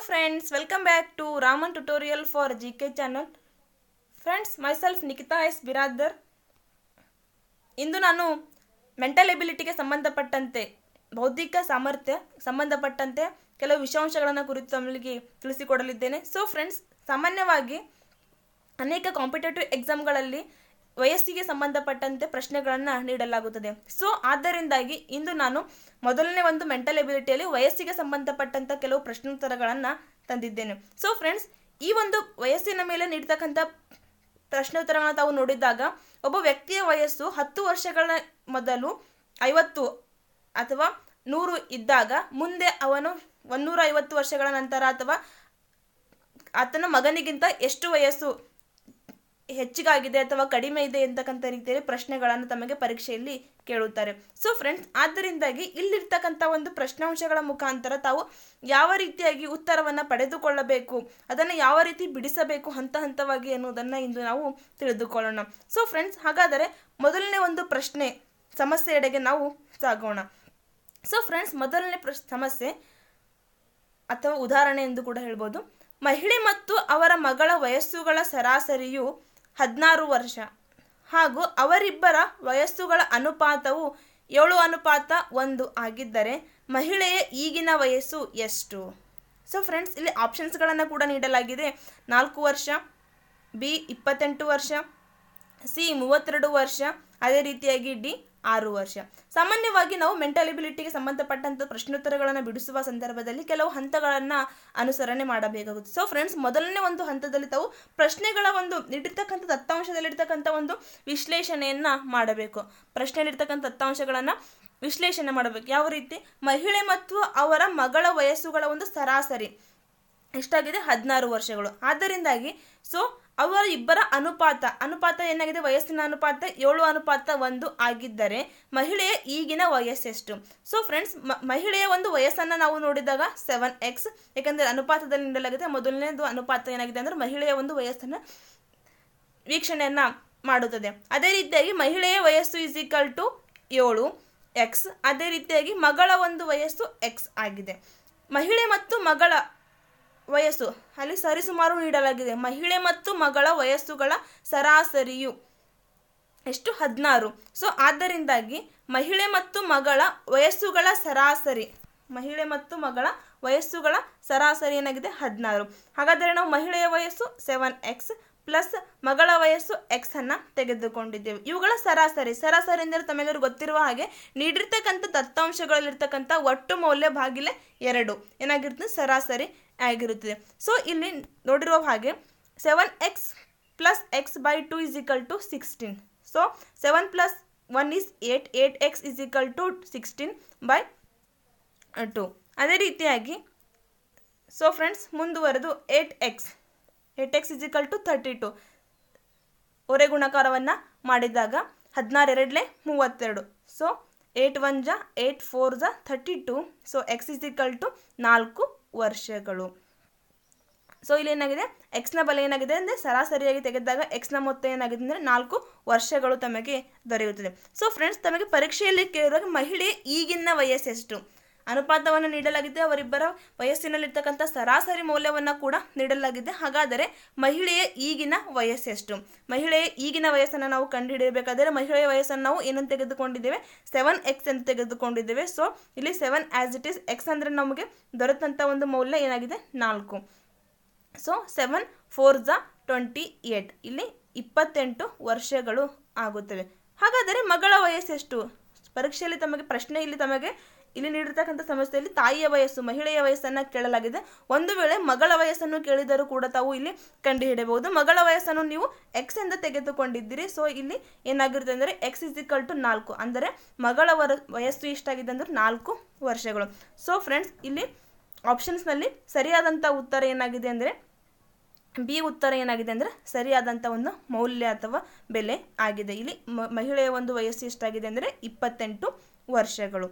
friends welcome back to Raman tutorial for G K channel friends myself Nikhita S Biradar ಇಂದು ನಾನು mental ಎಬಿಲಿಟಿಗೆ ಸಂಬಂಧಪಟ್ಟಂತೆ ಬೌದ್ಧಿಕ ಸಾಮರ್ಥ್ಯ ಸಂಬಂಧಪಟ್ಟಂತೆ ಕೆಲವು ವಿಷಯಾಂಶಗಳನ್ನು ಕುರಿತು ತಮಗೆ ತಿಳಿಸಿಕೊಡಲಿದ್ದೇನೆ ಸೊ ಫ್ರೆಂಡ್ಸ್ ಸಾಮಾನ್ಯವಾಗಿ ಅನೇಕ ಕಾಂಪಿಟೇಟಿವ್ ಎಕ್ಸಾಮ್ಗಳಲ್ಲಿ ವಯಸ್ಸಿಗೆ ಸಂಬಂಧಪಟ್ಟಂತೆ ಪ್ರಶ್ನೆಗಳನ್ನು ನೀಡಲಾಗುತ್ತದೆ ಸೊ ಆದ್ದರಿಂದಾಗಿ ಇಂದು ನಾನು ಮೊದಲನೇ ಒಂದು ಮೆಂಟಲ್ ಎಬಿಲಿಟಿಯಲ್ಲಿ ವಯಸ್ಸಿಗೆ ಸಂಬಂಧಪಟ್ಟಂತ ಕೆಲವು ಪ್ರಶ್ನೋತ್ತರಗಳನ್ನು ತಂದಿದ್ದೇನೆ ಸೊ ಫ್ರೆಂಡ್ಸ್ ಈ ಒಂದು ವಯಸ್ಸಿನ ಮೇಲೆ ನೀಡ್ತಕ್ಕಂಥ ಪ್ರಶ್ನೋತ್ತರಗಳನ್ನು ತಾವು ನೋಡಿದಾಗ ಒಬ್ಬ ವ್ಯಕ್ತಿಯ ವಯಸ್ಸು ಹತ್ತು ವರ್ಷಗಳ ಮೊದಲು ಐವತ್ತು ಅಥವಾ ನೂರು ಇದ್ದಾಗ ಮುಂದೆ ಅವನು ಒಂದೂರ ಐವತ್ತು ವರ್ಷಗಳ ನಂತರ ಅಥವಾ ಆತನ ಮಗನಿಗಿಂತ ಎಷ್ಟು ವಯಸ್ಸು ಹೆಚ್ಚಿಗಾಗಿದೆ ಅಥವಾ ಕಡಿಮೆ ಇದೆ ಅಂತಕ್ಕಂಥ ರೀತಿಯಲ್ಲಿ ಪ್ರಶ್ನೆಗಳನ್ನು ತಮಗೆ ಪರೀಕ್ಷೆಯಲ್ಲಿ ಕೇಳುತ್ತಾರೆ ಸೊ ಫ್ರೆಂಡ್ಸ್ ಆದ್ದರಿಂದಾಗಿ ಇಲ್ಲಿರ್ತಕ್ಕಂಥ ಒಂದು ಪ್ರಶ್ನಾಂಶಗಳ ಮುಖಾಂತರ ತಾವು ಯಾವ ರೀತಿಯಾಗಿ ಉತ್ತರವನ್ನು ಪಡೆದುಕೊಳ್ಳಬೇಕು ಅದನ್ನು ಯಾವ ರೀತಿ ಬಿಡಿಸಬೇಕು ಹಂತ ಹಂತವಾಗಿ ಎನ್ನುವುದನ್ನು ಇಂದು ನಾವು ತಿಳಿದುಕೊಳ್ಳೋಣ ಸೊ ಫ್ರೆಂಡ್ಸ್ ಹಾಗಾದರೆ ಮೊದಲನೇ ಒಂದು ಪ್ರಶ್ನೆ ಸಮಸ್ಯೆಯೆಡೆಗೆ ನಾವು ಸಾಗೋಣ ಸೊ ಫ್ರೆಂಡ್ಸ್ ಮೊದಲನೇ ಪ್ರಶ್ ಸಮಸ್ಯೆ ಅಥವಾ ಉದಾಹರಣೆ ಎಂದು ಕೂಡ ಹೇಳ್ಬೋದು ಮಹಿಳೆ ಮತ್ತು ಅವರ ಮಗಳ ವಯಸ್ಸುಗಳ ಸರಾಸರಿಯು ಹದಿನಾರು ವರ್ಷ ಹಾಗೂ ಅವರಿಬ್ಬರ ವಯಸ್ಸುಗಳ ಅನುಪಾತವು ಏಳು ಅನುಪಾತ ಒಂದು ಆಗಿದ್ದರೆ ಮಹಿಳೆಯ ಈಗಿನ ವಯಸ್ಸು ಎಷ್ಟು ಸೊ ಫ್ರೆಂಡ್ಸ್ ಇಲ್ಲಿ ಆಪ್ಷನ್ಸ್ಗಳನ್ನು ಕೂಡ ನೀಡಲಾಗಿದೆ ನಾಲ್ಕು ವರ್ಷ ಬಿ ಇಪ್ಪತ್ತೆಂಟು ವರ್ಷ ಸಿ ಮೂವತ್ತೆರಡು ವರ್ಷ ಅದೇ ರೀತಿಯಾಗಿ ಡಿ ಆರು ವರ್ಷ ಸಾಮಾನ್ಯವಾಗಿ ನಾವು ಮೆಂಟಲ್ ಎಬಿಲಿಟಿಗೆ ಸಂಬಂಧಪಟ್ಟಂತ ಪ್ರಶ್ನೋತ್ತರಗಳನ್ನು ಬಿಡಿಸುವ ಸಂದರ್ಭದಲ್ಲಿ ಕೆಲವು ಹಂತಗಳನ್ನು ಅನುಸರಣೆ ಮಾಡಬೇಕಾಗುತ್ತೆ ಸೊ ಫ್ರೆಂಡ್ಸ್ ಮೊದಲನೇ ಒಂದು ಹಂತದಲ್ಲಿ ತಾವು ಪ್ರಶ್ನೆಗಳ ಒಂದು ನೀಡಿರ್ತಕ್ಕಂಥ ದತ್ತಾಂಶದಲ್ಲಿರ್ತಕ್ಕಂಥ ಒಂದು ವಿಶ್ಲೇಷಣೆಯನ್ನ ಮಾಡಬೇಕು ಪ್ರಶ್ನೆಯಲ್ಲಿರ್ತಕ್ಕಂಥ ದತ್ತಾಂಶಗಳನ್ನು ವಿಶ್ಲೇಷಣೆ ಮಾಡಬೇಕು ಯಾವ ರೀತಿ ಮಹಿಳೆ ಮತ್ತು ಅವರ ಮಗಳ ವಯಸ್ಸುಗಳ ಒಂದು ಸರಾಸರಿ ಎಷ್ಟಾಗಿದೆ ಹದಿನಾರು ವರ್ಷಗಳು ಆದ್ದರಿಂದಾಗಿ ಸೊ ಅವರ ಇಬ್ಬರ ಅನುಪಾತ ಅನುಪಾತ ಏನಾಗಿದೆ ವಯಸ್ಸಿನ ಅನುಪಾತ ಏಳು ಅನುಪಾತ ಒಂದು ಆಗಿದ್ದರೆ ಮಹಿಳೆಯ ಈಗಿನ ವಯಸ್ಸೆಷ್ಟು ಸೊ ಫ್ರೆಂಡ್ಸ್ ಮಹಿಳೆಯ ಒಂದು ವಯಸ್ಸನ್ನು ನಾವು ನೋಡಿದಾಗ ಸೆವೆನ್ ಎಕ್ಸ್ ಯಾಕಂದರೆ ಅನುಪಾತದಲ್ಲಿ ನೀಡಲಾಗಿದೆ ಮೊದಲನೇದು ಅನುಪಾತ ಏನಾಗಿದೆ ಅಂದರೆ ಮಹಿಳೆಯ ಒಂದು ವಯಸ್ಸನ್ನು ವೀಕ್ಷಣೆಯನ್ನ ಮಾಡುತ್ತದೆ ಅದೇ ರೀತಿಯಾಗಿ ಮಹಿಳೆಯ ವಯಸ್ಸು ಇಸ್ ಈಕ್ವಲ್ ಟು ಏಳು ಎಕ್ಸ್ ಅದೇ ರೀತಿಯಾಗಿ ಮಗಳ ಒಂದು ವಯಸ್ಸು ಎಕ್ಸ್ ಆಗಿದೆ ಮಹಿಳೆ ಮತ್ತು ಮಗಳ ವಯಸ್ಸು ಅಲ್ಲಿ ಸರಿಸುಮಾರು ನೀಡಲಾಗಿದೆ ಮಹಿಳೆ ಮತ್ತು ಮಗಳ ವಯಸ್ಸುಗಳ ಸರಾಸರಿಯು ಎಷ್ಟು ಹದಿನಾರು ಸೊ ಆದ್ದರಿಂದಾಗಿ ಮಹಿಳೆ ಮತ್ತು ಮಗಳ ವಯಸ್ಸುಗಳ ಸರಾಸರಿ ಮಹಿಳೆ ಮತ್ತು ಮಗಳ ವಯಸ್ಸುಗಳ ಸರಾಸರಿ ಏನಾಗಿದೆ ಹದಿನಾರು ಹಾಗಾದರೆ ನಾವು ಮಹಿಳೆಯ ವಯಸ್ಸು ಸೆವೆನ್ ಎಕ್ಸ್ ಪ್ಲಸ್ ಮಗಳ ವಯಸ್ಸು ಎಕ್ಸ್ ಅನ್ನ ತೆಗೆದುಕೊಂಡಿದ್ದೇವೆ ಇವುಗಳ ಸರಾಸರಿ ಸರಾಸರಿ ಎಂದರೆ ತಮ್ಮೆಲ್ಲರೂ ಗೊತ್ತಿರುವ ಹಾಗೆ ನೀಡಿರ್ತಕ್ಕಂಥ ದತ್ತಾಂಶಗಳಲ್ಲಿರ್ತಕ್ಕಂಥ ಒಟ್ಟು ಮೌಲ್ಯ ಭಾಗಿಲೆ ಎರಡು ಏನಾಗಿರ್ತದೆ ಸರಾಸರಿ ಆಗಿರುತ್ತದೆ ಸೊ ಇಲ್ಲಿ ನೋಡಿರುವ ಹಾಗೆ seven x plus x by two is equal to sixteen so seven plus one is eight eight x is equal to sixteen by two ಅದೇ ರೀತಿಯಾಗಿ ಸೊ ಫ್ರೆಂಡ್ಸ್ ಮುಂದುವರೆದು eight x eight x is equal to thirty two ಒರೆ ಗುಣಕಾರವನ್ನು ಮಾಡಿದಾಗ ಹದಿನಾರು ಎರಡಲೆ ಮೂವತ್ತೆರಡು so eight one ಜ ಏಟ್ ಫೋರ್ ಜ thirty two so x is equal to ನಾಲ್ಕು ವರ್ಷಗಳು ಸೊ ಇಲ್ಲಿ ಏನಾಗಿದೆ ಎಕ್ಸ್ನ ಬಲ ಏನಾಗಿದೆ ಅಂದರೆ ಸರಾಸರಿಯಾಗಿ ತೆಗೆದಾಗ ಎಕ್ಸ್ನ ಮೊತ್ತ ಏನಾಗಿದೆ ಅಂದರೆ ನಾಲ್ಕು ವರ್ಷಗಳು ತಮಗೆ ದೊರೆಯುತ್ತದೆ ಸೊ ಫ್ರೆಂಡ್ಸ್ ತಮಗೆ ಪರೀಕ್ಷೆಯಲ್ಲಿ ಕೇಳುವಾಗ ಮಹಿಳೆ ಈಗಿನ ವಯಸ್ಸೆಷ್ಟು ಅನುಪಾತವನ್ನು ನೀಡಲಾಗಿದೆ ಅವರಿಬ್ಬರ ವಯಸ್ಸಿನಲ್ಲಿರ್ತಕ್ಕಂಥ ಸರಾಸರಿ ಮೌಲ್ಯವನ್ನು ಕೂಡ ನೀಡಲಾಗಿದೆ ಹಾಗಾದರೆ ಮಹಿಳೆಯ ಈಗಿನ ವಯಸ್ಸೆಷ್ಟು ಮಹಿಳೆಯ ಈಗಿನ ವಯಸ್ಸನ್ನು ನಾವು ಕಂಡುಹಿಡಿಯಬೇಕಾದರೆ ಮಹಿಳೆಯ ವಯಸ್ಸನ್ನು ನಾವು ಏನಂತ ತೆಗೆದುಕೊಂಡಿದ್ದೇವೆ ಸೆವೆನ್ ಎಕ್ಸ್ ಅಂತ ತೆಗೆದುಕೊಂಡಿದ್ದೇವೆ ಸೊ ಇಲ್ಲಿ seven as it is x ಅಂದರೆ ನಮಗೆ ದೊರೆತಂಥ ಒಂದು ಮೌಲ್ಯ ಏನಾಗಿದೆ ನಾಲ್ಕು ಸೊ ಸೆವೆನ್ ಫೋರ್ ಝ ಟ್ವೆಂಟಿ ಏಟ್ ಇಲ್ಲಿ ಇಪ್ಪತ್ತೆಂಟು ವರ್ಷಗಳು ಆಗುತ್ತವೆ ಹಾಗಾದರೆ ಮಗಳ ವಯಸ್ಸೆಷ್ಟು ಪರೀಕ್ಷೆಯಲ್ಲಿ ತಮಗೆ ಪ್ರಶ್ನೆ ಇಲ್ಲಿ ತಮಗೆ ಇಲ್ಲಿ ನೀಡಿರ್ತಕ್ಕಂಥ ಸಮಸ್ಯೆಯಲ್ಲಿ ತಾಯಿಯ ವಯಸ್ಸು ಮಹಿಳೆಯ ವಯಸ್ಸನ್ನು ಕೇಳಲಾಗಿದೆ ಒಂದು ವೇಳೆ ಮಗಳ ವಯಸ್ಸನ್ನು ಕೇಳಿದರೂ ಕೂಡ ತಾವು ಇಲ್ಲಿ ಕಂಡುಹಿಡಬಹುದು ಮಗಳ ವಯಸ್ಸನ್ನು ನೀವು ಎಕ್ಸ್ ಎಂದು ತೆಗೆದುಕೊಂಡಿದ್ದೀರಿ ಸೊ ಇಲ್ಲಿ ಏನಾಗಿರುತ್ತೆ ಅಂದರೆ ಎಕ್ಸ್ ಇಸ್ ಈಕ್ವಲ್ ಟು ನಾಲ್ಕು ಅಂದರೆ ಮಗಳ ವರ ವಯಸ್ಸು ಎಷ್ಟಾಗಿದೆ ಅಂದರೆ ನಾಲ್ಕು ವರ್ಷಗಳು ಸೊ ಫ್ರೆಂಡ್ಸ್ ಇಲ್ಲಿ ಆಪ್ಷನ್ಸ್ನಲ್ಲಿ ಸರಿಯಾದಂಥ ಉತ್ತರ ಏನಾಗಿದೆ ಅಂದರೆ ಬಿ ಉತ್ತರ ಏನಾಗಿದೆ ಅಂದರೆ ಸರಿಯಾದಂಥ ಒಂದು ಮೌಲ್ಯ ಅಥವಾ ಬೆಲೆ ಆಗಿದೆ ಇಲ್ಲಿ ಮಹಿಳೆಯ ಒಂದು ವಯಸ್ಸು ಎಷ್ಟಾಗಿದೆ ಅಂದರೆ ಇಪ್ಪತ್ತೆಂಟು ವರ್ಷಗಳು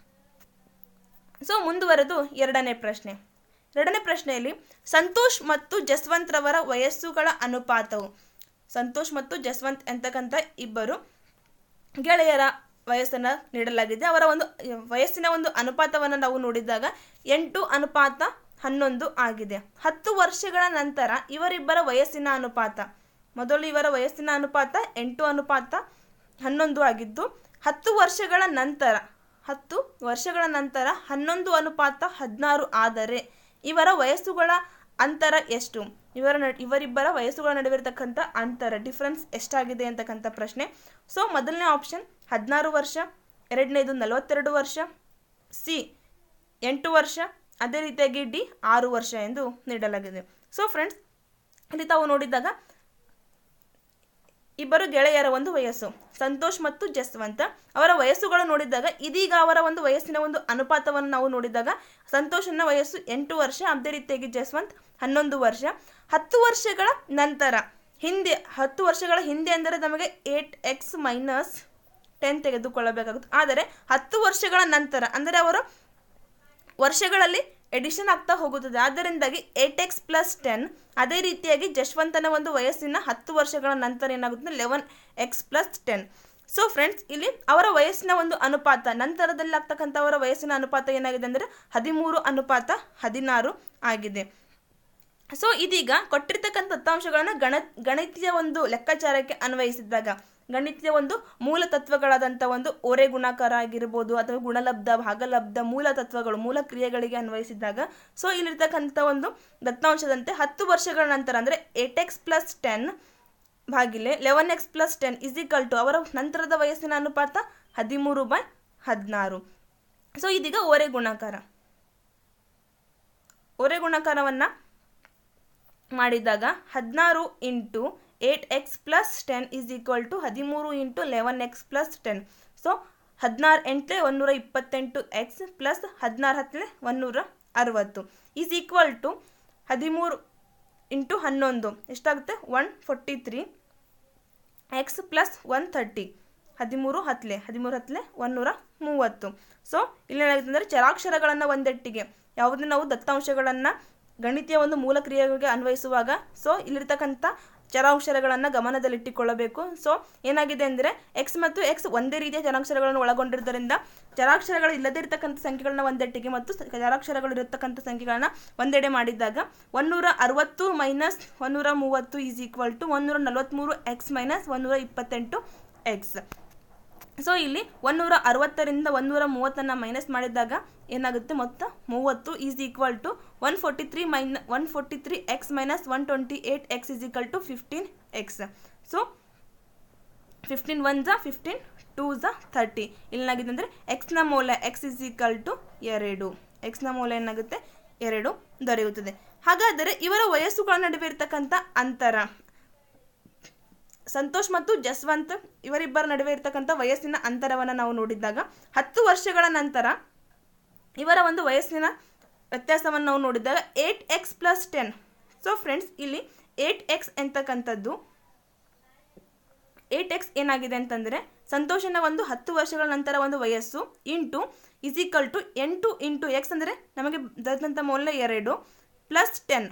ಸೊ ಮುಂದುವರೆದು ಎರಡನೇ ಪ್ರಶ್ನೆ ಎರಡನೇ ಪ್ರಶ್ನೆಯಲ್ಲಿ ಸಂತೋಷ್ ಮತ್ತು ಜಸ್ವಂತ್ ರವರ ವಯಸ್ಸುಗಳ ಅನುಪಾತವು ಸಂತೋಷ್ ಮತ್ತು ಜಸ್ವಂತ್ ಅಂತಕ್ಕಂಥ ಇಬ್ಬರು ಗೆಳೆಯರ ವಯಸ್ಸನ್ನು ನೀಡಲಾಗಿದೆ ಅವರ ಒಂದು ವಯಸ್ಸಿನ ಒಂದು ಅನುಪಾತವನ್ನು ನಾವು ನೋಡಿದಾಗ ಎಂಟು ಅನುಪಾತ ಹನ್ನೊಂದು ಆಗಿದೆ ಹತ್ತು ವರ್ಷಗಳ ನಂತರ ಇವರಿಬ್ಬರ ವಯಸ್ಸಿನ ಅನುಪಾತ ಮೊದಲು ಇವರ ವಯಸ್ಸಿನ ಅನುಪಾತ ಎಂಟು ಅನುಪಾತ ಹನ್ನೊಂದು ಆಗಿದ್ದು ಹತ್ತು ವರ್ಷಗಳ ನಂತರ ಹತ್ತು ವರ್ಷಗಳ ನಂತರ ಹನ್ನೊಂದು ಅನುಪಾತ ಹದಿನಾರು ಆದರೆ ಇವರ ವಯಸ್ಸುಗಳ ಅಂತರ ಎಷ್ಟು ಇವರ ನ ಇವರಿಬ್ಬರ ವಯಸ್ಸುಗಳ ನಡುವೆ ಇರತಕ್ಕಂಥ ಅಂತರ ಡಿಫ್ರೆನ್ಸ್ ಎಷ್ಟಾಗಿದೆ ಅಂತಕ್ಕಂಥ ಪ್ರಶ್ನೆ ಸೊ ಮೊದಲನೇ ಆಪ್ಷನ್ ಹದಿನಾರು ವರ್ಷ ಎರಡನೇದು ನಲವತ್ತೆರಡು ವರ್ಷ ಸಿ ಎಂಟು ವರ್ಷ ಅದೇ ರೀತಿಯಾಗಿ ಡಿ ಆರು ವರ್ಷ ಎಂದು ನೀಡಲಾಗಿದೆ ಸೊ ಫ್ರೆಂಡ್ಸ್ ಇಲ್ಲಿ ತಾವು ನೋಡಿದಾಗ ಇಬ್ಬರು ಗೆಳೆಯರ ಒಂದು ವಯಸ್ಸು ಸಂತೋಷ್ ಮತ್ತು ಜಸ್ವಂತ ಅವರ ವಯಸ್ಸುಗಳು ನೋಡಿದಾಗ ಇದೀಗ ಅವರ ಒಂದು ವಯಸ್ಸಿನ ಒಂದು ಅನುಪಾತವನ್ನು ನಾವು ನೋಡಿದಾಗ ಸಂತೋಷನ ವಯಸ್ಸು ಎಂಟು ವರ್ಷ ಅದೇ ರೀತಿಯಾಗಿ ಜಸ್ವಂತ್ ಹನ್ನೊಂದು ವರ್ಷ ಹತ್ತು ವರ್ಷಗಳ ನಂತರ ಹಿಂದೆ ಹತ್ತು ವರ್ಷಗಳ ಹಿಂದೆ ಅಂದರೆ ನಮಗೆ ಏಟ್ ಎಕ್ಸ್ ಮೈನಸ್ ಟೆನ್ ತೆಗೆದುಕೊಳ್ಳಬೇಕಾಗುತ್ತೆ ಆದರೆ ಹತ್ತು ವರ್ಷಗಳ ನಂತರ ಅಂದರೆ ಅವರು ವರ್ಷಗಳಲ್ಲಿ ಎಡಿಷನ್ ಆಗ್ತಾ ಹೋಗುತ್ತದೆ ಆದ್ದರಿಂದಾಗಿ ಏಟ್ ಎಕ್ಸ್ ಪ್ಲಸ್ ಟೆನ್ ಅದೇ ರೀತಿಯಾಗಿ ಜಶ್ವಂತನ ಒಂದು ವಯಸ್ಸಿನ ಹತ್ತು ವರ್ಷಗಳ ನಂತರ ಏನಾಗುತ್ತೆ eleven x plus ten so friends ಇಲ್ಲಿ ಅವರ ವಯಸ್ಸಿನ ಒಂದು ಅನುಪಾತ ನಂತರದಲ್ಲಿ ಆಗ್ತಕ್ಕಂಥ ಅವರ ವಯಸ್ಸಿನ ಅನುಪಾತ ಏನಾಗಿದೆ ಅಂದರೆ ಹದಿಮೂರು ಅನುಪಾತ ಹದಿನಾರು ಆಗಿದೆ ಸೊ ಇದೀಗ ಕೊಟ್ಟಿರ್ತಕ್ಕಂಥ ದತ್ತಾಂಶಗಳನ್ನು ಗಣ ಗಣಿತೀಯ ಒಂದು ಲೆಕ್ಕಾಚಾರಕ್ಕೆ ಅನ್ವಯಿಸಿದಾಗ ಗಣಿತೀಯ ಒಂದು ಮೂಲ ತತ್ವಗಳಾದಂಥ ಒಂದು ಓರೆ ಗುಣಾಕಾರ ಆಗಿರ್ಬೋದು ಅಥವಾ ಗುಣಲಬ್ಧ ಭಾಗಲಬ್ಧ ಮೂಲ ತತ್ವಗಳು ಮೂಲ ಕ್ರಿಯೆಗಳಿಗೆ ಅನ್ವಯಿಸಿದಾಗ ಸೊ ಇಲ್ಲಿರ್ತಕ್ಕಂಥ ಒಂದು ದತ್ತಾಂಶದಂತೆ ಹತ್ತು ವರ್ಷಗಳ ನಂತರ ಅಂದರೆ ಏಟ್ ಎಕ್ಸ್ ಪ್ಲಸ್ ಟೆನ್ ಭಾಗಿಲೆ eleven x plus ten is equal to ಅವರ ನಂತರದ ವಯಸ್ಸಿನ ಅನುಪಾತ ಹದಿಮೂರು ಬೈ ಹದಿನಾರು ಸೊ ಇದೀಗ ಓರೆ ಗುಣಾಕಾರ ಓರೆ ಗುಣಾಕಾರವನ್ನು ಮಾಡಿದಾಗ ಹದಿನಾರು into eight x plus ten is equal to ಹದಿಮೂರು into eleven x plus ten so ಹದಿನಾರು ಎಂಟ್ಲೆ ಒಂದೂರ ಇಪ್ಪತ್ತೆಂಟು ಎಕ್ಸ್ ಪ್ಲಸ್ ಹದಿನಾರು ಹತ್ತಲೆ ಒಂದೂರ ಅರವತ್ತು ಈಸ್ ಈಕ್ವಲ್ ಟು ಹದಿಮೂರು ಇಂಟು ಹನ್ನೊಂದು ಎಷ್ಟಾಗುತ್ತೆ one forty three x plus one thirty ಹದಿಮೂರು ಹತ್ತಲೆ ಹದಿಮೂರು ಹತ್ತಲೆ ಒಂದೂರ ಮೂವತ್ತು ಸೊ ಇಲ್ಲೇನಾಗುತ್ತೆ ಅಂದರೆ ಚರಾಕ್ಷರಗಳನ್ನು ಒಂದೆಟ್ಟಿಗೆ ಯಾವುದೇ ನಾವು ದತ್ತಾಂಶಗಳನ್ನು ಗಣಿತೀಯ ಒಂದು ಮೂಲ ಕ್ರಿಯೆಗಳಿಗೆ ಅನ್ವಯಿಸುವಾಗ ಸೊ ಇಲ್ಲಿರ್ತಕ್ಕಂಥ ಚರಾಕ್ಷರಗಳನ್ನು ಗಮನದಲ್ಲಿಟ್ಟುಕೊಳ್ಳಬೇಕು ಸೊ ಏನಾಗಿದೆ ಅಂದರೆ ಎಕ್ಸ್ ಮತ್ತು ಎಕ್ಸ್ ಒಂದೇ ರೀತಿಯ ಚರಾಕ್ಷರಗಳನ್ನು ಒಳಗೊಂಡಿರೋದ್ರಿಂದ ಚರಾಕ್ಷರಗಳು ಇಲ್ಲದೇ ಇರತಕ್ಕಂಥ ಸಂಖ್ಯೆಗಳನ್ನ ಒಂದೆಟ್ಟಿಗೆ ಮತ್ತು ಚರಾಕ್ಷರಗಳು ಇರತಕ್ಕಂಥ ಸಂಖ್ಯೆಗಳನ್ನ ಒಂದೆಡೆ ಮಾಡಿದಾಗ ಒಂದೂರ ಅರವತ್ತು ಮೈನಸ್ ಒಂದೂರ ಮೂವತ್ತು ಈಸ್ ಈಕ್ವಲ್ ಟು ಒಂದೂರ ನಲವತ್ತ್ಮೂರು ಎಕ್ಸ್ ಮೈನಸ್ ಒಂದೂರ ಇಪ್ಪತ್ತೆಂಟು ಎಕ್ಸ್ ಸೊ ಇಲ್ಲಿ ಒಂದೂರ ಅರವತ್ತರಿಂದ ಒಂದೂರ ಮೂವತ್ತನ್ನು ಮೈನಸ್ ಮಾಡಿದಾಗ ಏನಾಗುತ್ತೆ ಮೊತ್ತ ಮೂವತ್ತು is equal to one forty three ಮೈನ one forty three x minus one twenty eight x is equal to fifteen x so fifteen one ಝ ಫಿಫ್ಟೀನ್ ಟೂ ಝ ಥರ್ಟಿ ಇಲ್ಲಾಗಿದೆ ಅಂದರೆ ಎಕ್ಸ್ನ ಮೌಲ್ಯ ಎಕ್ಸ್ ಇಸ್ ಈಕ್ವಲ್ ಟು ಎರಡು ಎಕ್ಸ್ನ ಮೌಲ್ಯ ಏನಾಗುತ್ತೆ ಎರಡು ದೊರೆಯುತ್ತದೆ ಹಾಗಾದರೆ ಇವರ ವಯಸ್ಸುಗಳ ನಡುವೆ ಇರತಕ್ಕಂಥ ಅಂತರ ಸಂತೋಷ್ ಮತ್ತು ಜಸ್ವಂತ್ ಇವರಿಬ್ಬರ ನಡುವೆ ಇರ್ತಕ್ಕಂಥ ವಯಸ್ಸಿನ ಅಂತರವನ್ನು ನಾವು ನೋಡಿದಾಗ ಹತ್ತು ವರ್ಷಗಳ ನಂತರ ಇವರ ಒಂದು ವಯಸ್ಸಿನ ವ್ಯತ್ಯಾಸವನ್ನು ನಾವು ನೋಡಿದಾಗ eight x plus ten so friends ಇಲ್ಲಿ ಏಟ್ ಎಕ್ಸ್ ಎಂತಕ್ಕಂಥದ್ದು ಏಟ್ ಎಕ್ಸ್ ಏನಾಗಿದೆ ಅಂತಂದರೆ ಸಂತೋಷನ ಒಂದು ಹತ್ತು ವರ್ಷಗಳ ನಂತರ ಒಂದು ವಯಸ್ಸು ಇಂಟು ಇಸ್ ಈಕ್ವಲ್ ಟು ಎಂಟು ಇಂಟು ಎಕ್ಸ್ ಅಂದರೆ ನಮಗೆ ದೊರೆತಂಥ ಮೌಲ್ಯ ಎರಡು plus ten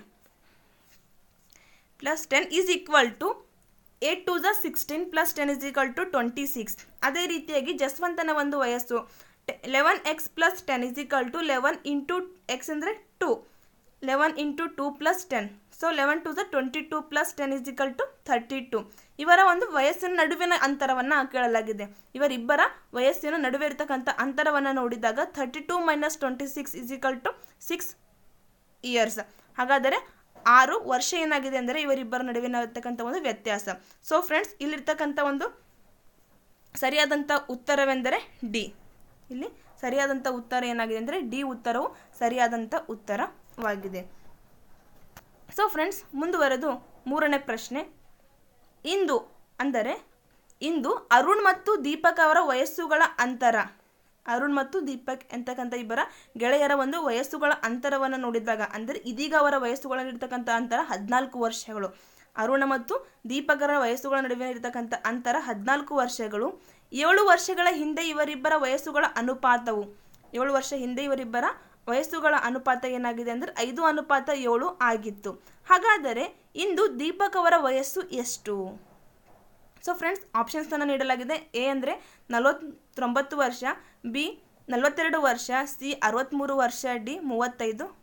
plus ten is equal to eight two ಝ sixteen plus ten is equal to twenty six ಅದೇ ರೀತಿಯಾಗಿ ಜಸ್ವಂತನ ಒಂದು ವಯಸ್ಸು eleven x plus ten is equal to eleven into x ಅಂದರೆ two eleven into two plus ten so eleven two ದ twenty two plus ten is equal to thirty two ಇವರ ಒಂದು ವಯಸ್ಸಿನ ನಡುವಿನ ಅಂತರವನ್ನು ಕೇಳಲಾಗಿದೆ ಇವರಿಬ್ಬರ ವಯಸ್ಸಿನ ನಡುವೆ ಇರತಕ್ಕಂಥ ಅಂತರವನ್ನು ನೋಡಿದಾಗ thirty two minus twenty six is equal to six years ಹಾಗಾದರೆ ಆರು ವರ್ಷ ಏನಾಗಿದೆ ಅಂದರೆ ಇವರಿಬ್ಬರ ನಡುವಿನ ಇರ್ತಕ್ಕಂಥ ಒಂದು ವ್ಯತ್ಯಾಸ ಸೊ ಫ್ರೆಂಡ್ಸ್ ಇಲ್ಲಿರ್ತಕ್ಕಂಥ ಒಂದು ಸರಿಯಾದಂಥ ಉತ್ತರವೆಂದರೆ ಡಿ ಇಲ್ಲಿ ಸರಿಯಾದಂಥ ಉತ್ತರ ಏನಾಗಿದೆ ಅಂದರೆ ಡಿ ಉತ್ತರವು ಸರಿಯಾದಂಥ ಉತ್ತರವಾಗಿದೆ ಸೊ ಫ್ರೆಂಡ್ಸ್ ಮುಂದುವರೆದು ಮೂರನೇ ಪ್ರಶ್ನೆ ಇಂದು ಅಂದರೆ ಇಂದು ಅರುಣ್ ಮತ್ತು ದೀಪಕ್ ಅವರ ವಯಸ್ಸುಗಳ ಅಂತರ ಅರುಣ್ ಮತ್ತು ದೀಪಕ್ ಎಂತಕ್ಕಂಥ ಇಬ್ಬರ ಗೆಳೆಯರ ಒಂದು ವಯಸ್ಸುಗಳ ಅಂತರವನ್ನು ನೋಡಿದಾಗ ಅಂದರೆ ಇದೀಗ ಅವರ ವಯಸ್ಸುಗಳಲ್ಲಿರ್ತಕ್ಕಂಥ ಅಂತರ ಹದಿನಾಲ್ಕು ವರ್ಷಗಳು ಅರುಣ ಮತ್ತು ದೀಪಕರ ವಯಸ್ಸುಗಳ ನಡುವೆ ಇರತಕ್ಕಂಥ ಅಂತರ ಹದಿನಾಲ್ಕು ವರ್ಷಗಳು ಏಳು ವರ್ಷಗಳ ಹಿಂದೆ ಇವರಿಬ್ಬರ ವಯಸ್ಸುಗಳ ಅನುಪಾತವು ಏಳು ವರ್ಷ ಹಿಂದೆ ಇವರಿಬ್ಬರ ವಯಸ್ಸುಗಳ ಅನುಪಾತ ಏನಾಗಿದೆ ಅಂದರೆ ಐದು ಅನುಪಾತ ಏಳು ಆಗಿತ್ತು ಹಾಗಾದರೆ ಇಂದು ದೀಪಕ್ ಅವರ ವಯಸ್ಸು ಎಷ್ಟು ಸೊ ಫ್ರೆಂಡ್ಸ್ ಆಪ್ಷನ್ಸನ್ನು ನೀಡಲಾಗಿದೆ ಎ ಅಂದರೆ ನಲವತ್ತೊಂಬತ್ತು ವರ್ಷ ಬಿ ನಲವತ್ತೆರಡು ವರ್ಷ ಸಿ ಅರವತ್ತ್ಮೂರು ವರ್ಷ ಡಿ ಮೂವತ್ತೈದು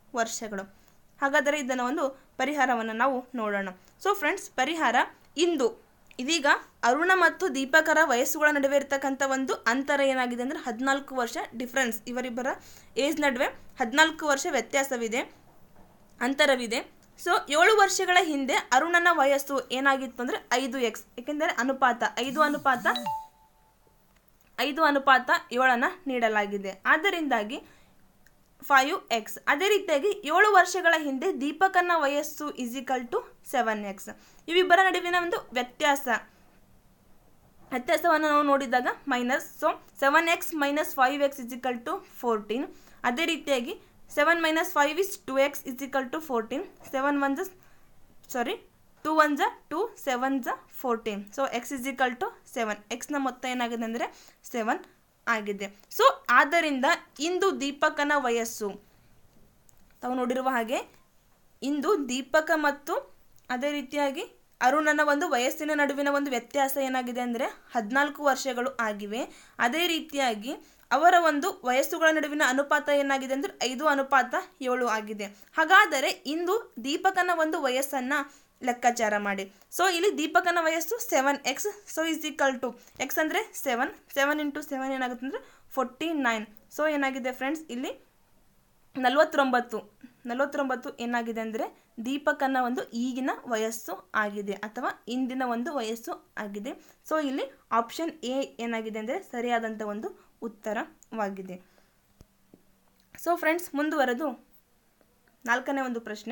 ವರ್ಷಗಳು ಹಾಗಾದರೆ ಇದನ್ನು ಒಂದು ಪರಿಹಾರವನ್ನು ನಾವು ನೋಡೋಣ ಸೊ ಫ್ರೆಂಡ್ಸ್ ಪರಿಹಾರ ಇಂದು ಇದೀಗ ಅರುಣ ಮತ್ತು ದೀಪಕರ ವಯಸ್ಸುಗಳ ನಡುವೆ ಇರತಕ್ಕಂಥ ಒಂದು ಅಂತರ ಏನಾಗಿದೆ ಅಂದರೆ ಹದಿನಾಲ್ಕು ವರ್ಷ ಡಿಫ್ರೆನ್ಸ್ ಇವರಿಬ್ಬರ ಏಜ್ ನಡುವೆ ಹದಿನಾಲ್ಕು ವರ್ಷ ವ್ಯತ್ಯಾಸವಿದೆ ಅಂತರವಿದೆ ಸೊ ಏಳು ವರ್ಷಗಳ ಹಿಂದೆ ಅರುಣನ ವಯಸ್ಸು ಏನಾಗಿತ್ತು ಅಂದರೆ ಐದು ಎಕ್ಸ್ ಏಕೆಂದರೆ ಅನುಪಾತ ಐದು ಅನುಪಾತ ಐದು ಅನುಪಾತ ಏಳನ್ನು ನೀಡಲಾಗಿದೆ ಆದ್ದರಿಂದಾಗಿ ಫೈವ್ ಎಕ್ಸ್ ಅದೇ ರೀತಿಯಾಗಿ ಏಳು ವರ್ಷಗಳ ಹಿಂದೆ ದೀಪಕನ ವಯಸ್ಸು ಇಸಿಕಲ್ ಟು ಸೆವೆನ್ ಎಕ್ಸ್ ಇವಿಬ್ಬರ ನಡುವಿನ ಒಂದು ವ್ಯತ್ಯಾಸ ವ್ಯತ್ಯಾಸವನ್ನು ನಾವು ನೋಡಿದಾಗ minus so seven x minus five x is equal to fourteen ಅದೇ ರೀತಿಯಾಗಿ seven minus five is two x is equal to fourteen seven one ಜ ಸಾರಿ ಟು ಒನ್ ಜ ಟು ಸೆವೆನ್ ಜ fourteen so x is equal to seven ಎಕ್ಸ್ನ ಮೊತ್ತ ಏನಾಗಿದೆ ಅಂದರೆ seven ಆಗಿದೆ ಸೊ ಆದ್ದರಿಂದ ಇಂದು ದೀಪಕನ ವಯಸ್ಸು ತಾವು ನೋಡಿರುವ ಹಾಗೆ ಇಂದು ದೀಪಕ ಮತ್ತು ಅದೇ ರೀತಿಯಾಗಿ ಅರುಣನ ಒಂದು ವಯಸ್ಸಿನ ನಡುವಿನ ಒಂದು ವ್ಯತ್ಯಾಸ ಏನಾಗಿದೆ ಅಂದರೆ ಹದಿನಾಲ್ಕು ವರ್ಷಗಳು ಆಗಿವೆ ಅದೇ ರೀತಿಯಾಗಿ ಅವರ ಒಂದು ವಯಸ್ಸುಗಳ ನಡುವಿನ ಅನುಪಾತ ಏನಾಗಿದೆ ಅಂದರೆ ಐದು ಅನುಪಾತ ಏಳು ಆಗಿದೆ ಹಾಗಾದರೆ ಇಂದು ದೀಪಕನ ಒಂದು ವಯಸ್ಸನ್ನು ಲೆಕ್ಕಾಚಾರ ಮಾಡಿ ಸೊ ಇಲ್ಲಿ ದೀಪಕನ ವಯಸ್ಸು seven x so is equal to x ಅಂದರೆ ಸೆವೆನ್ ಸೆವೆನ್ ಇಂಟು ಸೆವೆನ್ ಏನಾಗುತ್ತೆ ಅಂದರೆ ಫೋರ್ಟಿ ನೈನ್ ಸೊ ಏನಾಗಿದೆ ಫ್ರೆಂಡ್ಸ್ ಇಲ್ಲಿ ನಲವತ್ತೊಂಬತ್ತು ನಲವತ್ತೊಂಬತ್ತು ಏನಾಗಿದೆ ಅಂದರೆ ದೀಪಕನ ಒಂದು ಈಗಿನ ವಯಸ್ಸು ಆಗಿದೆ ಅಥವಾ ಇಂದಿನ ಒಂದು ವಯಸ್ಸು ಆಗಿದೆ ಸೊ ಇಲ್ಲಿ ಆಪ್ಷನ್ ಎ ಏನಾಗಿದೆ ಅಂದರೆ ಸರಿಯಾದಂಥ ಒಂದು ಉತ್ತರವಾಗಿದೆ ಸೊ ಫ್ರೆಂಡ್ಸ್ ಮುಂದುವರೆದು ನಾಲ್ಕನೇ ಒಂದು ಪ್ರಶ್ನೆ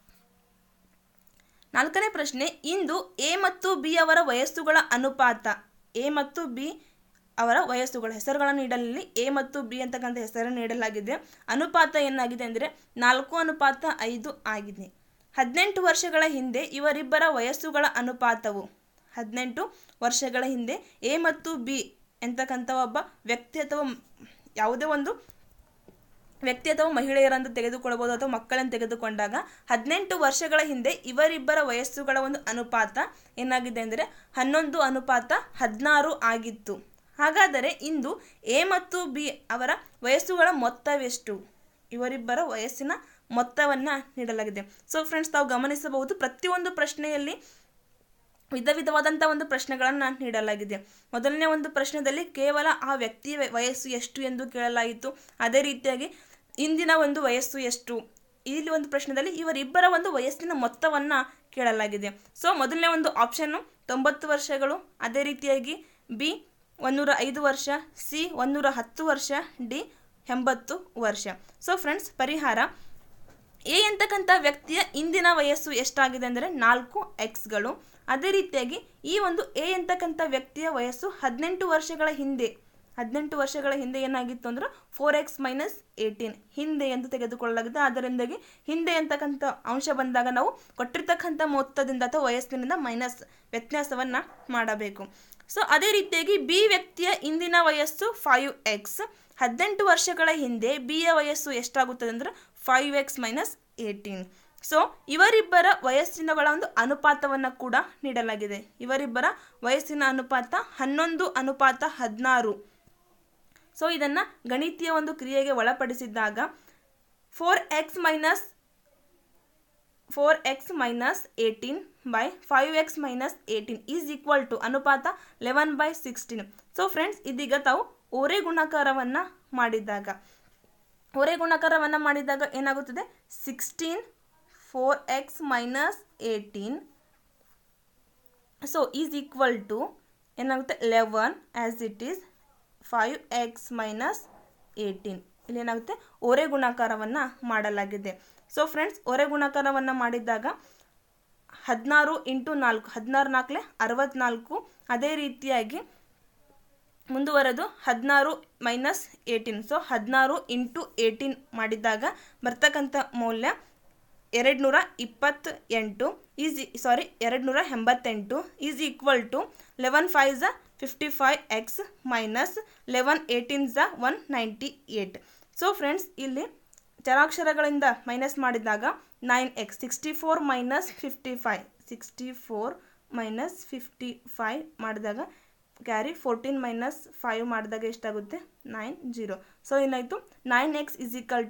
ನಾಲ್ಕನೇ ಪ್ರಶ್ನೆ ಇಂದು ಎ ಮತ್ತು ಬಿ ಅವರ ವಯಸ್ಸುಗಳ ಅನುಪಾತ ಎ ಮತ್ತು ಬಿ ಅವರ ವಯಸ್ಸುಗಳ ಹೆಸರುಗಳನ್ನು ನೀಡಲಿ ಎ ಮತ್ತು ಬಿ ಅಂತಕ್ಕಂಥ ಹೆಸರನ್ನು ನೀಡಲಾಗಿದೆ ಅನುಪಾತ ಏನಾಗಿದೆ ಅಂದರೆ ನಾಲ್ಕು ಅನುಪಾತ ಐದು ಆಗಿದೆ ಹದಿನೆಂಟು ವರ್ಷಗಳ ಹಿಂದೆ ಇವರಿಬ್ಬರ ವಯಸ್ಸುಗಳ ಅನುಪಾತವು ಹದಿನೆಂಟು ವರ್ಷಗಳ ಹಿಂದೆ ಎ ಮತ್ತು ಬಿ ಎಂತಕ್ಕಂಥ ಒಬ್ಬ ವ್ಯಕ್ತಿ ಅಥವಾ ಯಾವುದೇ ಒಂದು ವ್ಯಕ್ತಿ ಅಥವಾ ಮಹಿಳೆಯರನ್ನು ತೆಗೆದುಕೊಳ್ಳಬಹುದು ಅಥವಾ ಮಕ್ಕಳನ್ನು ತೆಗೆದುಕೊಂಡಾಗ ಹದಿನೆಂಟು ವರ್ಷಗಳ ಹಿಂದೆ ಇವರಿಬ್ಬರ ವಯಸ್ಸುಗಳ ಒಂದು ಅನುಪಾತ ಏನಾಗಿದೆ ಅಂದರೆ ಹನ್ನೊಂದು ಅನುಪಾತ ಹದಿನಾರು ಆಗಿತ್ತು ಹಾಗಾದರೆ ಇಂದು ಎ ಮತ್ತು ಬಿ ಅವರ ವಯಸ್ಸುಗಳ ಮೊತ್ತವೆಷ್ಟು ಇವರಿಬ್ಬರ ವಯಸ್ಸಿನ ಮೊತ್ತವನ್ನು ನೀಡಲಾಗಿದೆ ಸೊ ಫ್ರೆಂಡ್ಸ್ ತಾವು ಗಮನಿಸಬಹುದು ಪ್ರತಿಯೊಂದು ಪ್ರಶ್ನೆಯಲ್ಲಿ ವಿಧ ವಿಧವಾದಂಥ ಒಂದು ಪ್ರಶ್ನೆಗಳನ್ನು ನೀಡಲಾಗಿದೆ ಮೊದಲನೇ ಒಂದು ಪ್ರಶ್ನೆಯಲ್ಲಿ ಕೇವಲ ಆ ವ್ಯಕ್ತಿಯ ವಯಸ್ಸು ಎಷ್ಟು ಎಂದು ಕೇಳಲಾಯಿತು ಅದೇ ರೀತಿಯಾಗಿ ಇಂದಿನ ಒಂದು ವಯಸ್ಸು ಎಷ್ಟು ಇಲ್ಲಿ ಒಂದು ಪ್ರಶ್ನೆಯಲ್ಲಿ ಇವರಿಬ್ಬರ ಒಂದು ವಯಸ್ಸಿನ ಮೊತ್ತವನ್ನು ಕೇಳಲಾಗಿದೆ ಸೊ ಮೊದಲನೇ ಒಂದು ಆಪ್ಷನ್ನು ತೊಂಬತ್ತು ವರ್ಷಗಳು ಅದೇ ರೀತಿಯಾಗಿ ಬಿ ಒಂದೂರ ಐದು ವರ್ಷ ಸಿ ಒಂದೂರ ಹತ್ತು ವರ್ಷ ಡಿ ಎಂಬತ್ತು ವರ್ಷ ಸೊ ಫ್ರೆಂಡ್ಸ್ ಪರಿಹಾರ ಎ ಎಂತಕ್ಕಂಥ ವ್ಯಕ್ತಿಯ ಇಂದಿನ ವಯಸ್ಸು ಎಷ್ಟಾಗಿದೆ ಅಂದರೆ ನಾಲ್ಕು ಎಕ್ಸ್ಗಳು ಅದೇ ರೀತಿಯಾಗಿ ಈ ಒಂದು ಎ ಎಂತಕ್ಕಂಥ ವ್ಯಕ್ತಿಯ ವಯಸ್ಸು ಹದಿನೆಂಟು ವರ್ಷಗಳ ಹಿಂದೆ ಹದಿನೆಂಟು ವರ್ಷಗಳ ಹಿಂದೆ ಏನಾಗಿತ್ತು ಅಂದ್ರೆ ಫೋರ್ ಎಕ್ಸ್ ಮೈನಸ್ ಏಯ್ಟೀನ್ ಹಿಂದೆ ಎಂದು ತೆಗೆದುಕೊಳ್ಳಲಾಗಿದೆ ಅದರಿಂದಾಗಿ ಹಿಂದೆ ಅಂತಕ್ಕಂಥ ಅಂಶ ಬಂದಾಗ ನಾವು ಕೊಟ್ಟಿರ್ತಕ್ಕಂಥ ಮೊತ್ತದಿಂದ ಅಥವಾ ವಯಸ್ಸಿನಿಂದ ಮೈನಸ್ ವ್ಯತ್ಯಾಸವನ್ನು ಮಾಡಬೇಕು ಸೊ ಅದೇ ರೀತಿಯಾಗಿ ಬಿ ವ್ಯಕ್ತಿಯ ಇಂದಿನ ವಯಸ್ಸು ಫೈವ್ ಎಕ್ಸ್ ಹದಿನೆಂಟು ವರ್ಷಗಳ ಹಿಂದೆ ಬಿಯ ವಯಸ್ಸು ಎಷ್ಟಾಗುತ್ತದೆ ಅಂದರೆ five x minus eighteen so ಇವರಿಬ್ಬರ ವಯಸ್ಸಿನಗಳ ಒಂದು ಅನುಪಾತವನ್ನು ಕೂಡ ನೀಡಲಾಗಿದೆ ಇವರಿಬ್ಬರ ವಯಸ್ಸಿನ ಅನುಪಾತ ಹನ್ನೊಂದು ಅನುಪಾತ ಹದಿನಾರು ಸೊ ಇದನ್ನು ಗಣಿತೀಯ ಒಂದು ಕ್ರಿಯೆಗೆ ಒಳಪಡಿಸಿದಾಗ four x minus four x minus eighteen by five x minus eighteen is equal to ಅನುಪಾತ eleven by sixteen so friends ಇದೀಗ ತಾವು ಓರೆ ಗುಣಾಕಾರವನ್ನು ಮಾಡಿದಾಗ ಓರೆ ಗುಣಾಕಾರವನ್ನು ಮಾಡಿದಾಗ ಏನಾಗುತ್ತದೆ sixteen four x minus eighteen so is equal to ಏನಾಗುತ್ತೆ eleven as it is five x minus eighteen ಇಲ್ಲಿ ಏನಾಗುತ್ತೆ ಓರೆ ಗುಣಾಕಾರವನ್ನು ಮಾಡಲಾಗಿದೆ ಸೊ ಫ್ರೆಂಡ್ಸ್ ಓರೆ ಗುಣಾಕಾರವನ್ನು ಮಾಡಿದಾಗ ಹದಿನಾರು ಇಂಟು ನಾಲ್ಕು ಹದಿನಾರು ನಾಲ್ಕಲೆ ಅರವತ್ನಾಲ್ಕು ಅದೇ ರೀತಿಯಾಗಿ ಮುಂದುವರೆದು ಹದಿನಾರು ಮೈನಸ್ ಏಯ್ಟೀನ್ ಸೊ ಹದಿನಾರು ಇಂಟು ಏಯ್ಟೀನ್ ಮಾಡಿದಾಗ ಬರ್ತಕ್ಕಂಥ ಮೌಲ್ಯ ಎರಡು ನೂರ ಇಪ್ಪತ್ತ ಎಂಟು ಈಸ್ ಸಾರಿ ಎರಡು ನೂರ ಎಂಬತ್ತೆಂಟು is equal to eleven five ಝ fifty five x minus eleven eighteen ಝ one ninety eight so friends ಇಲ್ಲಿ ಚರಾಕ್ಷರಗಳಿಂದ ಮೈನಸ್ ಮಾಡಿದಾಗ nine x sixty four minus fifty five sixty four minus fifty five ಮಾಡಿದಾಗ carry fourteen minus five ಮಾಡಿದಾಗ ಎಷ್ಟಾಗುತ್ತೆ nine zero so ಏನಾಯಿತು nine x is equal to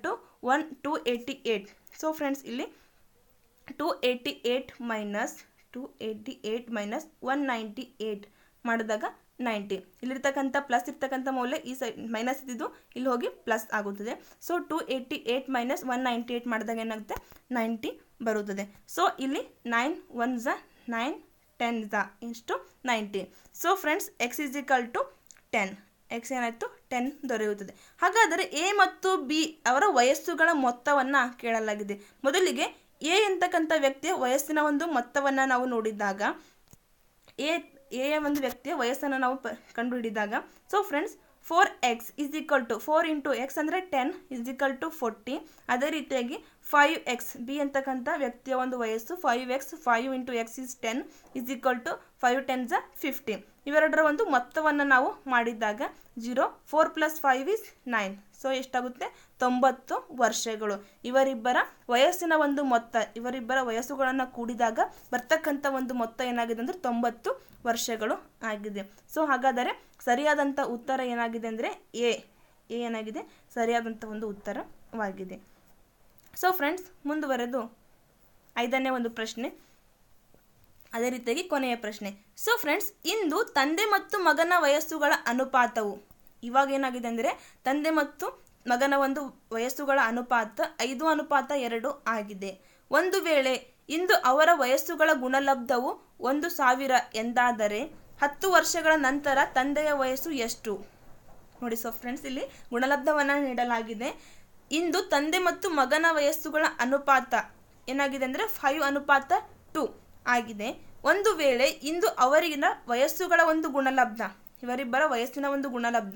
one two eighty eight so friends ಇಲ್ಲಿ two eighty eight minus two eighty eight minus one ninety eight ಮಾಡಿದಾಗ ninety ಇಲ್ಲಿರ್ತಕ್ಕಂಥ plus ಇರ್ತಕ್ಕಂಥ ಮೌಲ್ಯ ಈ side minus ಇದ್ದಿದ್ದು ಇಲ್ಲಿ ಹೋಗಿ ಪ್ಲಸ್ ಆಗುತ್ತದೆ so two eighty eight minus one ninety eight ಮಾಡಿದಾಗ ಏನಾಗುತ್ತೆ ನೈಂಟಿ ಬರುತ್ತದೆ ಸೊ ಇಲ್ಲಿ ನೈನ್ ಒನ್ ಝ ನೈನ್ ಟೆನ್ ಝ ಇಷ್ಟು ninety so friends x is equal to ten x ಏನಾಯಿತು ಟೆನ್ ದೊರೆಯುತ್ತದೆ ಹಾಗಾದರೆ ಎ ಮತ್ತು ಬಿ ಅವರ ವಯಸ್ಸುಗಳ ಮೊತ್ತವನ್ನು ಕೇಳಲಾಗಿದೆ ಮೊದಲಿಗೆ ಎ ಎಂತಕ್ಕಂಥ ವ್ಯಕ್ತಿಯ ವಯಸ್ಸಿನ ಒಂದು ಮೊತ್ತವನ್ನು ನಾವು ನೋಡಿದಾಗ ಎ ಎ ಒಂದು ವ್ಯಕ್ತಿಯ ವಯಸ್ಸನ್ನು ನಾವು ಪ ಕಂಡುಹಿಡಿದಾಗ so friends four x is equal to four into x ಅಂದರೆ ten is equal to forty ಅದೇ ರೀತಿಯಾಗಿ ಫೈವ್ ಎಕ್ಸ್ ಬಿ ಅಂತಕ್ಕಂಥ ವ್ಯಕ್ತಿಯ ಒಂದು ವಯಸ್ಸು five x five into x is ten is equal to five ten ಝ ಫಿಫ್ಟಿ ಇವೆರಡರ ಒಂದು ಮೊತ್ತವನ್ನು ನಾವು ಮಾಡಿದಾಗ zero four plus five is nine so ಎಷ್ಟಾಗುತ್ತೆ ತೊಂಬತ್ತು ವರ್ಷಗಳು ಇವರಿಬ್ಬರ ವಯಸ್ಸಿನ ಒಂದು ಮೊತ್ತ ಇವರಿಬ್ಬರ ವಯಸ್ಸುಗಳನ್ನು ಕೂಡಿದಾಗ ಬರ್ತಕ್ಕಂಥ ಒಂದು ಮೊತ್ತ ಏನಾಗಿದೆ ಅಂದರೆ ತೊಂಬತ್ತು ವರ್ಷಗಳು ಆಗಿದೆ ಸೊ ಹಾಗಾದರೆ ಸರಿಯಾದಂಥ ಉತ್ತರ ಏನಾಗಿದೆ ಅಂದರೆ ಎ ಎ ಏನಾಗಿದೆ ಸರಿಯಾದಂಥ ಒಂದು ಉತ್ತರವಾಗಿದೆ ಸೊ ಫ್ರೆಂಡ್ಸ್ ಮುಂದುವರೆದು ಐದನೇ ಒಂದು ಪ್ರಶ್ನೆ ಅದೇ ರೀತಿಯಾಗಿ ಕೊನೆಯ ಪ್ರಶ್ನೆ ಸೊ ಫ್ರೆಂಡ್ಸ್ ಇಂದು ತಂದೆ ಮತ್ತು ಮಗನ ವಯಸ್ಸುಗಳ ಅನುಪಾತವು ಇವಾಗ ಏನಾಗಿದೆ ಅಂದರೆ ತಂದೆ ಮತ್ತು ಮಗನ ಒಂದು ವಯಸ್ಸುಗಳ ಅನುಪಾತ ಐದು ಅನುಪಾತ ಎರಡು ಆಗಿದೆ ಒಂದು ವೇಳೆ ಇಂದು ಅವರ ವಯಸ್ಸುಗಳ ಗುಣಲಬ್ಧವು ಒಂದು ಸಾವಿರ ಎಂದಾದರೆ ಹತ್ತು ವರ್ಷಗಳ ನಂತರ ತಂದೆಯ ವಯಸ್ಸು ಎಷ್ಟು ನೋಡಿ ಸೊ ಫ್ರೆಂಡ್ಸ್ ಇಲ್ಲಿ ಗುಣಲಬ್ಧವನ್ನು ನೀಡಲಾಗಿದೆ ಇಂದು ತಂದೆ ಮತ್ತು ಮಗನ ವಯಸ್ಸುಗಳ ಅನುಪಾತ ಏನಾಗಿದೆ ಅಂದರೆ ಫೈವ್ ಅನುಪಾತ ಟು ಆಗಿದೆ ಒಂದು ವೇಳೆ ಇಂದು ಅವರಿಗಿನ ವಯಸ್ಸುಗಳ ಒಂದು ಗುಣಲಬ್ಧ ಇವರಿಬ್ಬರ ವಯಸ್ಸಿನ ಒಂದು ಗುಣಲಬ್ಧ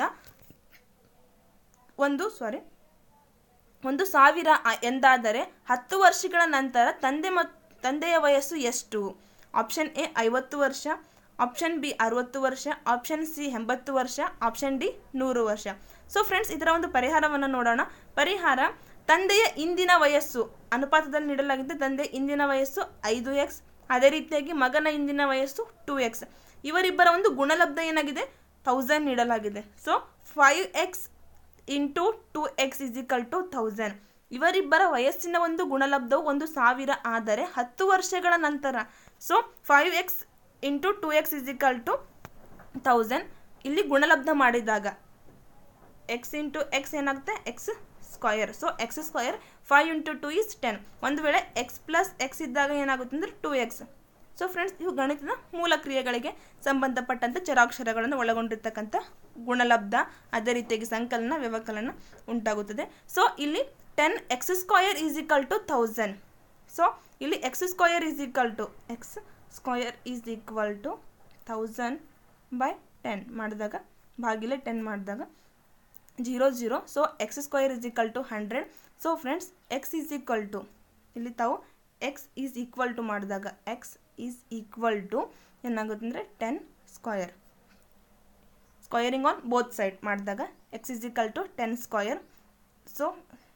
ಒಂದು ಸಾರಿ ಒಂದು ಸಾವಿರ ಆ- ಎಂದಾದರೆ ಹತ್ತು ವರ್ಷಗಳ ನಂತರ ತಂದೆ ಮತ್ತು ತಂದೆಯ ವಯಸ್ಸು ಎಷ್ಟು ಆಪ್ಷನ್ ಎ ಐವತ್ತು ವರ್ಷ ಆಪ್ಷನ್ ಬಿ ಅರುವತ್ತು ವರ್ಷ ಆಪ್ಷನ್ ಸಿ ಎಂಬತ್ತು ವರ್ಷ ಆಪ್ಷನ್ ಡಿ ನೂರು ವರ್ಷ ಸೊ ಫ್ರೆಂಡ್ಸ್ ಇದರ ಒಂದು ಪರಿಹಾರವನ್ನು ನೋಡೋಣ ಪರಿಹಾರ ತಂದೆಯ ಇಂದಿನ ವಯಸ್ಸು ಅನುಪಾತದಲ್ಲಿ ನೀಡಲಾಗಿದೆ ತಂದೆ ಇಂದಿನ ವಯಸ್ಸು ಐದು ಎಕ್ಸ್ ಅದೇ ರೀತಿಯಾಗಿ ಮಗನ ಇಂದಿನ ವಯಸ್ಸು ಟೂ ಎಕ್ಸ್ ಇವರಿಬ್ಬರ ಒಂದು ಗುಣಲಬ್ಧ ಏನಾಗಿದೆ ಥೌಸಂಡ್ ನೀಡಲಾಗಿದೆ so five x into two x is equal to thousand ಇವರಿಬ್ಬರ ವಯಸ್ಸಿನ ಒಂದು ಗುಣಲಬ್ಧವು ಒಂದು ಸಾವಿರ ಆದರೆ ಹತ್ತು ವರ್ಷಗಳ ನಂತರ so five x into two x is equal to thousand ಇಲ್ಲಿ ಗುಣಲಬ್ಧ ಮಾಡಿದಾಗ ಎಕ್ಸ್ ಇಂಟು ಎಕ್ಸ್ ಏನಾಗುತ್ತೆ x square so x square five into two is ten ಒಂದು ವೇಳೆ ಎಕ್ಸ್ ಪ್ಲಸ್ ಎಕ್ಸ್ ಇದ್ದಾಗ ಏನಾಗುತ್ತೆ ಅಂದರೆ ಟು ಎಕ್ಸ್ ಸೊ ಫ್ರೆಂಡ್ಸ್ ಇವು ಗಣಿತದ ಮೂಲ ಕ್ರಿಯೆಗಳಿಗೆ ಸಂಬಂಧಪಟ್ಟಂತೆ ಚರಾಕ್ಷರಗಳನ್ನು ಒಳಗೊಂಡಿರ್ತಕ್ಕಂಥ ಗುಣಲಬ್ಧ ಅದೇ ರೀತಿಯಾಗಿ ಸಂಕಲನ ವ್ಯವಕಲನ ಉಂಟಾಗುತ್ತದೆ ಸೊ ಇಲ್ಲಿ ten x square is equal to thousand so ಇಲ್ಲಿ x square is equal to x square is equal to thousand by ten ಮಾಡಿದಾಗ ಭಾಗಿಲೆ ಟೆನ್ ಮಾಡಿದಾಗ zero zero so x square is equal to hundred so friends x is equal to ಇಲ್ಲಿ ತಾವು x is equal to ಮಾಡಿದಾಗ x is equal to ಏನಾಗುತ್ತೆ ಅಂದರೆ ten square squaring on both side ಮಾಡಿದಾಗ x is equal to ten square so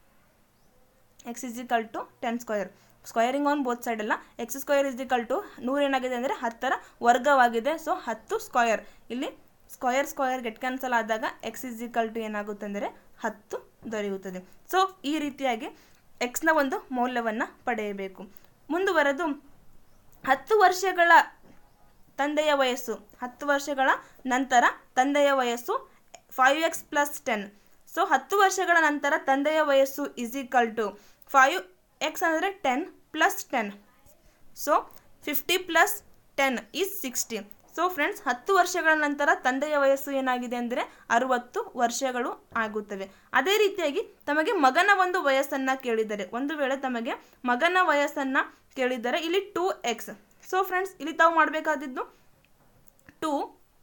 x is equal to ten square squaring on both side ಅಲ್ಲ x square is equal to ನೂರು ಏನಾಗಿದೆ ಅಂದರೆ ಹತ್ತರ ವರ್ಗವಾಗಿದೆ so ಹತ್ತು ಸ್ಕ್ವಯರ್ ಇಲ್ಲಿ ಸ್ಕ್ವಯರ್ ಸ್ಕ್ವಯರ್ ಗೆಟ್ ಕ್ಯಾನ್ಸಲ್ ಆದಾಗ ಎಕ್ಸ್ ಇಸ್ ಈಕ್ವಲ್ ಟು ಏನಾಗುತ್ತೆ ಅಂದರೆ ಹತ್ತು ದೊರೆಯುತ್ತದೆ ಸೊ ಈ ರೀತಿಯಾಗಿ ಎಕ್ಸ್ನ ಒಂದು ಮೌಲ್ಯವನ್ನು ಪಡೆಯಬೇಕು ಮುಂದುವರೆದು ಹತ್ತು ವರ್ಷಗಳ ತಂದೆಯ ವಯಸ್ಸು ಹತ್ತು ವರ್ಷಗಳ ನಂತರ ತಂದೆಯ ವಯಸ್ಸು five x plus ten so ಹತ್ತು ವರ್ಷಗಳ ನಂತರ ತಂದೆಯ ವಯಸ್ಸು is equal to five x ಅಂದರೆ ten plus ten so fifty plus ten is sixty so friends ಹತ್ತು ವರ್ಷಗಳ ನಂತರ ತಂದೆಯ ವಯಸ್ಸು ಏನಾಗಿದೆ ಅಂದರೆ ಅರುವತ್ತು ವರ್ಷಗಳು ಆಗುತ್ತವೆ ಅದೇ ರೀತಿಯಾಗಿ ತಮಗೆ ಮಗನ ಒಂದು ವಯಸ್ಸನ್ನು ಕೇಳಿದರೆ ಒಂದು ವೇಳೆ ತಮಗೆ ಮಗನ ವಯಸ್ಸನ್ನು ಕೇಳಿದರೆ ಇಲ್ಲಿ ಟೂ ಎಕ್ಸ್ ಸೊ ಫ್ರೆಂಡ್ಸ್ ಇಲ್ಲಿ ತಾವು ಮಾಡಬೇಕಾದಿದ್ದು ಟೂ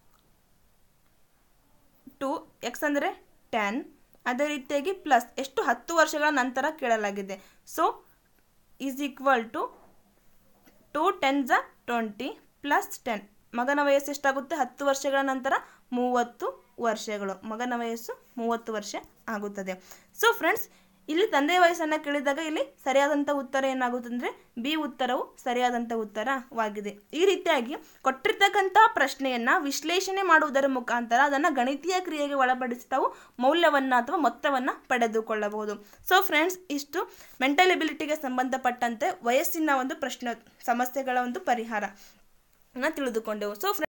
ಟು ಎಕ್ಸ್ ಅಂದರೆ ಟೆನ್ ಅದೇ ರೀತಿಯಾಗಿ ಪ್ಲಸ್ ಎಷ್ಟು ಹತ್ತು ವರ್ಷಗಳ ನಂತರ ಕೇಳಲಾಗಿದೆ so is equal to two ten ಝ ಟ್ವೆಂಟಿ ಪ್ಲಸ್ ಟೆನ್ ಮಗನ ವಯಸ್ಸು ಎಷ್ಟಾಗುತ್ತೆ ಹತ್ತು ವರ್ಷಗಳ ನಂತರ ಮೂವತ್ತು ವರ್ಷಗಳು ಮಗನ ವಯಸ್ಸು ಮೂವತ್ತು ವರ್ಷ ಆಗುತ್ತದೆ ಸೊ ಫ್ರೆಂಡ್ಸ್ ಇಲ್ಲಿ ತಂದೆ ವಯಸ್ಸನ್ನು ಕೇಳಿದಾಗ ಇಲ್ಲಿ ಸರಿಯಾದಂಥ ಉತ್ತರ ಏನಾಗುತ್ತೆ ಅಂದರೆ ಬಿ ಉತ್ತರವು ಸರಿಯಾದಂಥ ಉತ್ತರವಾಗಿದೆ ಈ ರೀತಿಯಾಗಿ ಕೊಟ್ಟಿರ್ತಕ್ಕಂಥ ಪ್ರಶ್ನೆಯನ್ನು ವಿಶ್ಲೇಷಣೆ ಮಾಡುವುದರ ಮುಖಾಂತರ ಅದನ್ನು ಗಣಿತೀಯ ಕ್ರಿಯೆಗೆ ಒಳಪಡಿಸಿ ತಾವು ಮೌಲ್ಯವನ್ನು ಅಥವಾ ಮೊತ್ತವನ್ನು ಪಡೆದುಕೊಳ್ಳಬಹುದು ಸೊ ಫ್ರೆಂಡ್ಸ್ ಇಷ್ಟು ಮೆಂಟಲ್ ಎಬಿಲಿಟಿಗೆ ಸಂಬಂಧಪಟ್ಟಂತೆ ವಯಸ್ಸಿನ ಒಂದು ಪ್ರಶ್ನೆ ಸಮಸ್ಯೆಗಳ ಒಂದು ಪರಿಹಾರ ತಿಳಿದುಕೊಂಡೆವು ಸೊ